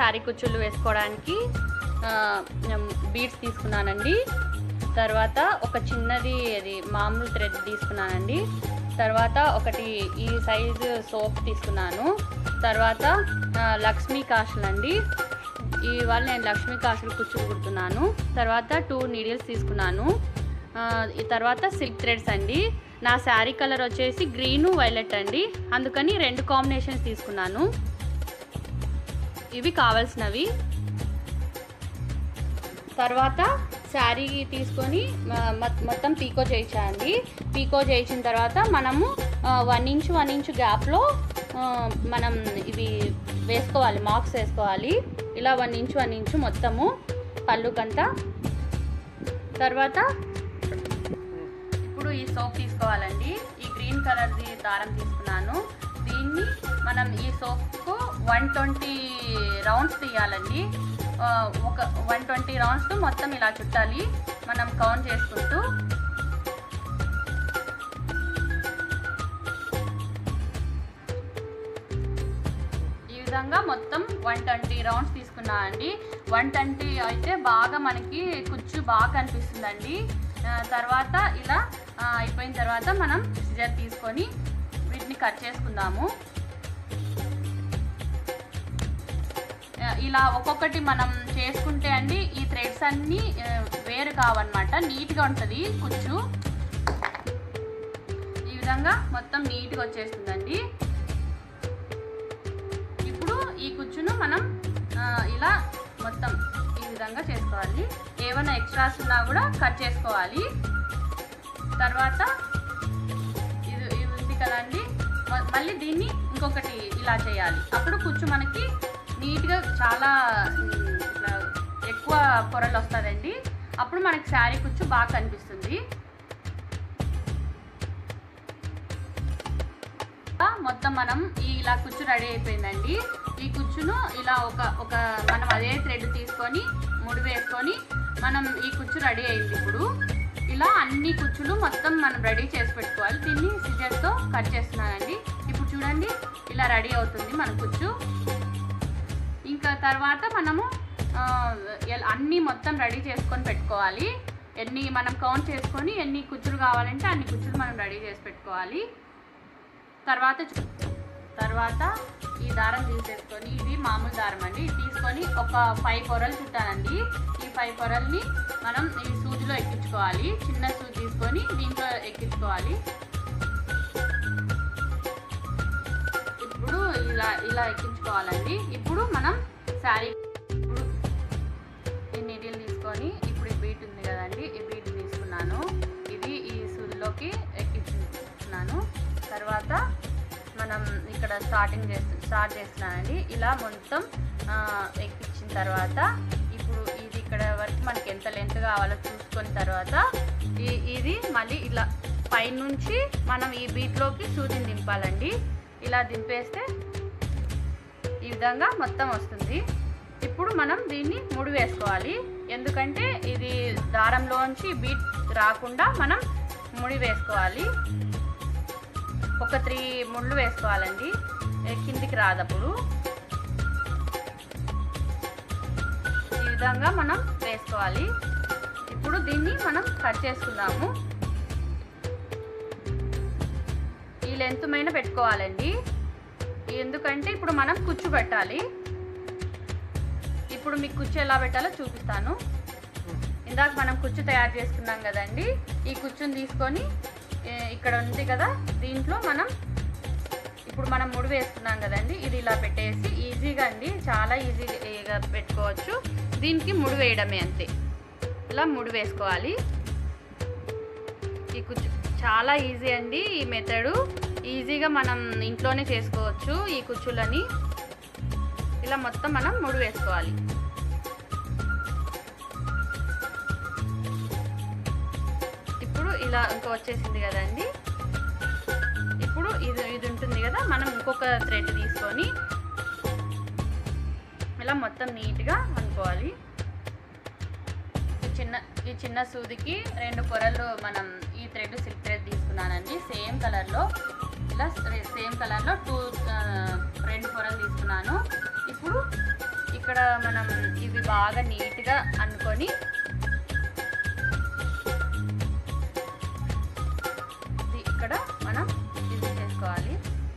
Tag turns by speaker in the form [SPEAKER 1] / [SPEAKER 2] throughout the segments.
[SPEAKER 1] శారీ కుచ్చులు వేసుకోవడానికి బీడ్స్ తీసుకున్నానండి తర్వాత ఒక చిన్నది అది మామూలు థ్రెడ్ తీసుకున్నానండి తర్వాత ఒకటి ఈ సైజు సోప్ తీసుకున్నాను తర్వాత ఆ, లక్ష్మీ కాసులు అండి ఇవాళ నేను లక్ష్మీ కాసులు కుచ్చులు కుడుతున్నాను తర్వాత టూ నీడిల్స్ తీసుకున్నాను ఆ, ఈ తర్వాత సిల్క్ థ్రెడ్స్ అండి నా శారీ కలర్ వచ్చేసి గ్రీను వైలెట్ అండి అందుకని రెండు కాంబినేషన్స్ తీసుకున్నాను ఇవి కావాల్సినవి తర్వాత శారీ తీసుకొని మ- మొ- మొత్తం పీకో చేయించండి పీకో చేయించిన తర్వాత మనము వన్ ఇంచ్ వన్ ఇంచ్ గ్యాప్లో మనం ఇవి వేసుకోవాలి మార్క్స్ వేసుకోవాలి ఇలా వన్ ఇంచ్ వన్ ఇంచ్ మొత్తము పళ్ళుకంతా తర్వాత ఇప్పుడు ఈ సోప్ తీసుకోవాలండి ఈ గ్రీన్ కలర్ది దారం తీసుకున్నాను దీన్ని మనం ఈ సోప్కు వన్ ట్వంటీ రౌండ్స్ తీయాలండి ఆ, ఒక వన్ ట్వంటీ రౌండ్స్ మొత్తం ఇలా చుట్టాలి మనం కౌంట్ చేసుకుంటూ ఈ విధంగా మొత్తం వన్ ట్వంటీ రౌండ్స్ తీసుకున్నా అండి వన్ ట్వంటీ అయితే బాగా మనకి కుచ్చు బాగా కనిపిస్తుందండి ఆ, తర్వాత ఇలా ఆ, అయిపోయిన తర్వాత మనం సిజర్ తీసుకొని వీటిని కట్ చేసుకుందాము ఆ, ఇలా ఒక్కొక్కటి మనం చేసుకుంటే అండి ఈ థ్రెడ్స్ అన్నీ ఆ, వేరు కావన్నమాట నీట్గా ఉంటుంది కుచ్చు ఈ విధంగా మొత్తం నీట్గా వచ్చేస్తుందండి ఇప్పుడు ఈ కుచ్చును మనం ఆ, ఇలా మొత్తం ఈ విధంగా చేసుకోవాలి ఏమైనా ఎక్స్ట్రాస్ ఉన్నా కూడా కట్ చేసుకోవాలి తర్వాత ఇది ఇది ఉంది కదండి మ- మళ్ళీ దీన్ని ఇంకొకటి ఇలా చేయాలి అప్పుడు కుచ్చు మనకి నీట్గా చాలా ఉమ్, ఇట్లా ఎక్కువ పొరలు వస్తుందండి అప్పుడు మనకి శారీ కుచ్చు బాగా కనిపిస్తుంది మొత్తం మనం ఈ ఇలా కుచ్చు రెడీ అయిపోయిందండి ఈ కుచ్చును ఇలా ఒక ఒక మనం అదే థ్రెడ్ తీసుకొని ముడి వేసుకొని మనం ఈ కుచ్చు రెడీ అయింది ఇప్పుడు ఇలా అన్ని కుచ్చులు మొత్తం మనం రెడీ చేసి పెట్టుకోవాలి దీన్ని సిజర్తో కట్ చేస్తున్నానండి ఇప్పుడు చూడండి ఇలా రెడీ అవుతుంది మన కుచ్చు ఇంకా తర్వాత మనము ఆ, ఎల్- అన్నీ మొత్తం రెడీ చేసుకొని పెట్టుకోవాలి ఎన్ని మనం కౌంట్ చేసుకొని ఎన్ని కుచ్చులు కావాలంటే అన్ని కుచ్చులు మనం రెడీ చేసి పెట్టుకోవాలి తర్వాత చూ- తర్వాత ఈ దారం తీసేసుకొని ఇది మామూలు దారం అండి ఇది తీసుకొని ఒక ఫైవ్ పొరలు చుట్టానండి ఈ ఫైవ్ పొరల్ని మనం ఈ సూదిలో ఎక్కించుకోవాలి చిన్న సూది తీసుకొని దీంట్లో ఎక్కించుకోవాలి ఇప్పుడు ఇలా ఇలా ఎక్కించుకోవాలండి ఇప్పుడు మనం శారీ ఇప్పుడు ఈ నీడిల్ తీసుకొని ఇప్పుడు ఈ బీట్ ఉంది కదండి ఈ బీట్ తీసుకున్నాను ఇది ఈ సూదిలోకి ఎక్కించుకున్నాను తర్వాత మనం ఇక్కడ స్టార్టింగ్ చేస్తు స్టార్ట్ చేస్తున్నానండి ఇలా మొత్తం ఆ, ఎక్కించిన తర్వాత ఇప్పుడు ఇది ఇక్కడ వరకు మనకి ఎంత లెంత్ కావాలో చూసుకున్న తర్వాత ఈ ఇది మళ్ళీ ఇలా పైనుంచి మనం ఈ బీట్లోకి సూదిని దింపాలండి ఇలా దింపేస్తే ఈ విధంగా మొత్తం వస్తుంది ఇప్పుడు మనం దీన్ని ముడి వేసుకోవాలి ఎందుకంటే ఇది దారంలోంచి బీట్ రాకుండా మనం ముడి వేసుకోవాలి ఒక త్రీ ముళ్ళు వేసుకోవాలండి ఏ కిందికి రాదప్పుడు ఈ విధంగా మనం వేసుకోవాలి ఇప్పుడు దీన్ని మనం కట్ చేసుకుందాము ఈ లెంత్ పైన పెట్టుకోవాలండి ఎందుకంటే ఇప్పుడు మనం కుచ్చు పెట్టాలి ఇప్పుడు మీకు కుచ్చు ఎలా పెట్టాలో చూపిస్తాను ఇందాక మనం కుచ్చు తయారు చేసుకున్నాం కదండి ఈ కుచ్చుని తీసుకొని ఏ, ఇక్కడ ఉంది కదా దీంట్లో మనం ఇప్పుడు మనం ముడి వేసుకున్నాం కదండి ఇది ఇలా పెట్టేసి ఈజీగా అండి చాలా ఈజీగా పెట్టుకోవచ్చు దీనికి ముడి వేయడమే అంతే ఇలా ముడి వేసుకోవాలి ఈ కుచ్చు చాలా ఈజీ అండి ఈ మెథడు ఈజీగా మనం ఇంట్లోనే చేసుకోవచ్చు ఈ కుచ్చులని ఇలా మొత్తం మనం ముడి వేసుకోవాలి ఇప్పుడు ఇలా ఇంకా వచ్చేసింది కదండి ఇప్పుడు ఇది ఇది ఉంటుంది కదా మనం ఇంకొక థ్రెడ్ తీసుకొని ఇలా మొత్తం నీట్గా అనుకోవాలి ఈ చిన్న ఈ చిన్న సూదికి రెండు పొరలు మనం ఈ థ్రెడ్ సిల్క్ థ్రెడ్ తీసుకున్నానండి సేమ్ కలర్లో ఇలా సేమ్ కలర్లో టూ రెండు పొరలు తీసుకున్నాను ఇప్పుడు ఇక్కడ ఇక్కడ మనం ఇవి బాగా నీట్గా అనుకొని ఇది ఇక్కడ మనం ఇది చేసుకోవాలి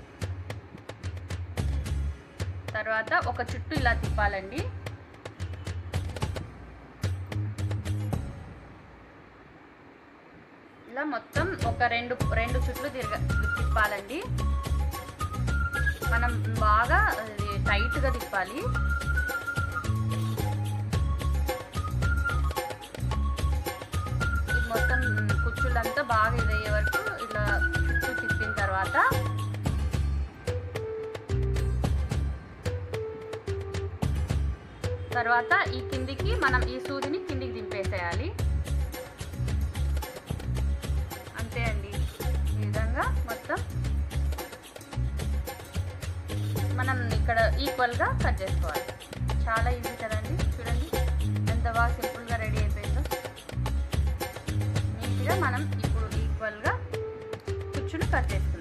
[SPEAKER 1] తర్వాత ఒక చుట్టూ ఇలా తిప్పాలండి ఇలా మొత్తం ఒక రెండు రెండు చుట్లు తిరగ తిప్పాలండి మనం బాగా అది టైట్గా తిప్పాలి ఇది మొత్తం కుచ్చులంతా బాగా ఇదయ్యే వరకు ఇలా చుట్టూ తిప్పిన తర్వాత తర్వాత ఈ కిందికి మనం ఈ సూదిని కిందికి దింపేసేయాలి అంతే అండి ఈ విధంగా మొత్తం మనం ఇక్కడ ఈక్వల్గా కట్ చేసుకోవాలి చాలా ఈజీ కదండి చూడండి ఎంత బాగా సింపుల్గా రెడీ అయిపోయిందో నీట్గా మనం ఇప్పుడు ఈక్వల్గా కుచ్చులు కట్ చేసుకున్నాం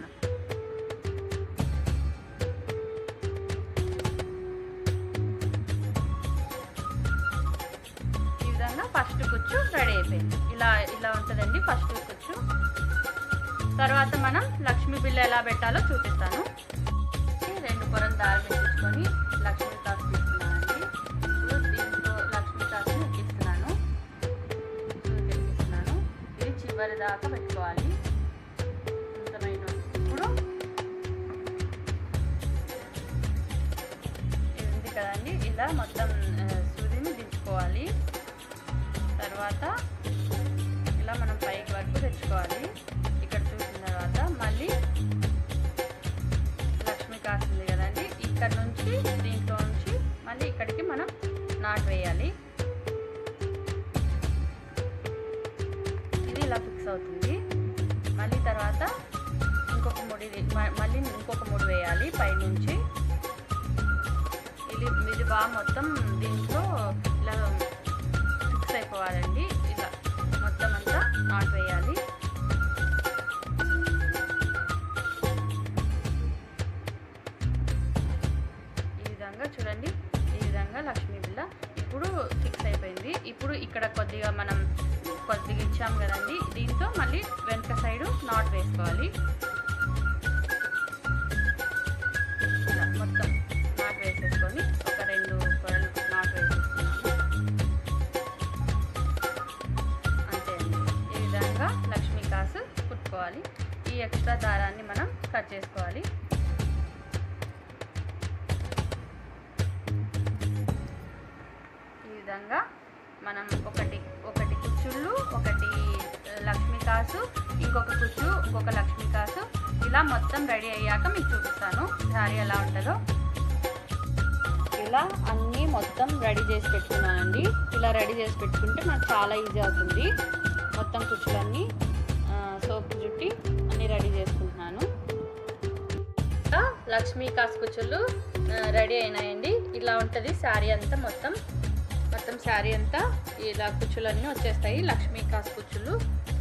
[SPEAKER 1] ఈ విధంగా ఫస్ట్ కుచ్చు రెడీ అయిపోయింది ఇలా ఇలా ఉంటుందండి ఫస్ట్ కుచ్చు తర్వాత మనం లక్ష్మీ బిల్ల ఎలా పెట్టాలో చూపిస్తాను రెండు పొరం దారం ఎక్కించుకొని లక్ష్మీ కాసు తీసుకున్నానండి ఇప్పుడు దీంట్లో లక్ష్మీ కాసుని ఎక్కిస్తున్నాను సూది ఎక్కిస్తున్నాను ఇది చివరి దాకా పెట్టుకోవాలి అర్థమైన ఇప్పుడు ఇది ఉంది కదండి ఇలా మొత్తం ఆ, సూదిని దించుకోవాలి తర్వాత ఇలా మనం పైకి వరకు తెచ్చుకోవాలి ఇక్కడ చూసిన తర్వాత మళ్ళీ లక్ష్మి కాస్తుంది కదండి ఇక్కడ నుంచి దీంట్లో నుంచి మళ్ళీ ఇక్కడికి మనం నాట్ వేయాలి ఇది ఇలా ఫిక్స్ అవుతుంది మళ్ళీ తర్వాత ఇంకొక ముడి మ- మళ్ళీ ఇంకొక ముడి వేయాలి పైనుంచి ఇది ఇది బాగా మొత్తం దీంట్లో ఇలా ఫిక్స్ అయిపోవాలండి ఇలా మొత్తం అంతా నాట్ వేయాలి ఈ విధంగా చూడండి ఈ విధంగా లక్ష్మీ బిల్ల ఇప్పుడు ఫిక్స్ అయిపోయింది ఇప్పుడు ఇక్కడ కొద్దిగా మనం కొద్దిగా ఇచ్చాం కదండి దీంతో మళ్ళీ వెనక సైడు నాట్ వేసుకోవాలి ఇలా మొత్తం నాట్ వేసేసుకొని ఒక రెండు పొరలు నాట్ వేసేసుకున్నాము అంతే అండి ఈ విధంగా లక్ష్మీ కాసు కుట్టుకోవాలి ఈ ఎక్స్ట్రా దారాన్ని మనం కట్ చేసుకోవాలి ఈ విధంగా మనం ఒకటి ఒకటి కుచ్చుళ్ళు ఒకటి ఆ, లక్ష్మీ కాసు ఇంకొక కుచ్చు ఇంకొక లక్ష్మీ కాసు ఇలా మొత్తం రెడీ అయ్యాక మీకు చూపిస్తాను శారీ ఎలా ఉంటుందో ఇలా అన్నీ మొత్తం రెడీ చేసి పెట్టుకున్నానండి ఇలా రెడీ చేసి పెట్టుకుంటే నాకు చాలా ఈజీ అవుతుంది మొత్తం కుచ్చులన్నీ సోప్ జుట్టి అన్నీ రెడీ చేసుకుంటున్నాను ఇంకా లక్ష్మీ కాసు కుచ్చులు రెడీ అయినాయండి ఇలా ఉంటుంది శారీ అంతా మొత్తం మొత్తం శారీ అంతా ఇలా కుచ్చులన్నీ వచ్చేస్తాయి లక్ష్మీ కాసు కుచ్చులు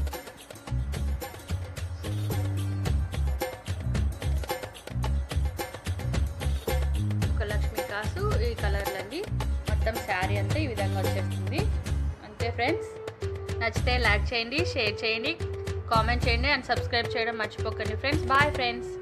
[SPEAKER 1] ఒక లక్ష్మీ కాసు ఈ కలర్లండి మొత్తం శారీ అంతా ఈ విధంగా వచ్చేస్తుంది అంతే ఫ్రెండ్స్ నచ్చితే లైక్ చేయండి షేర్ చేయండి కామెంట్ చేయండి అండ్ సబ్స్క్రైబ్ చేయడం మర్చిపోకండి ఫ్రెండ్స్ బాయ్ ఫ్రెండ్స్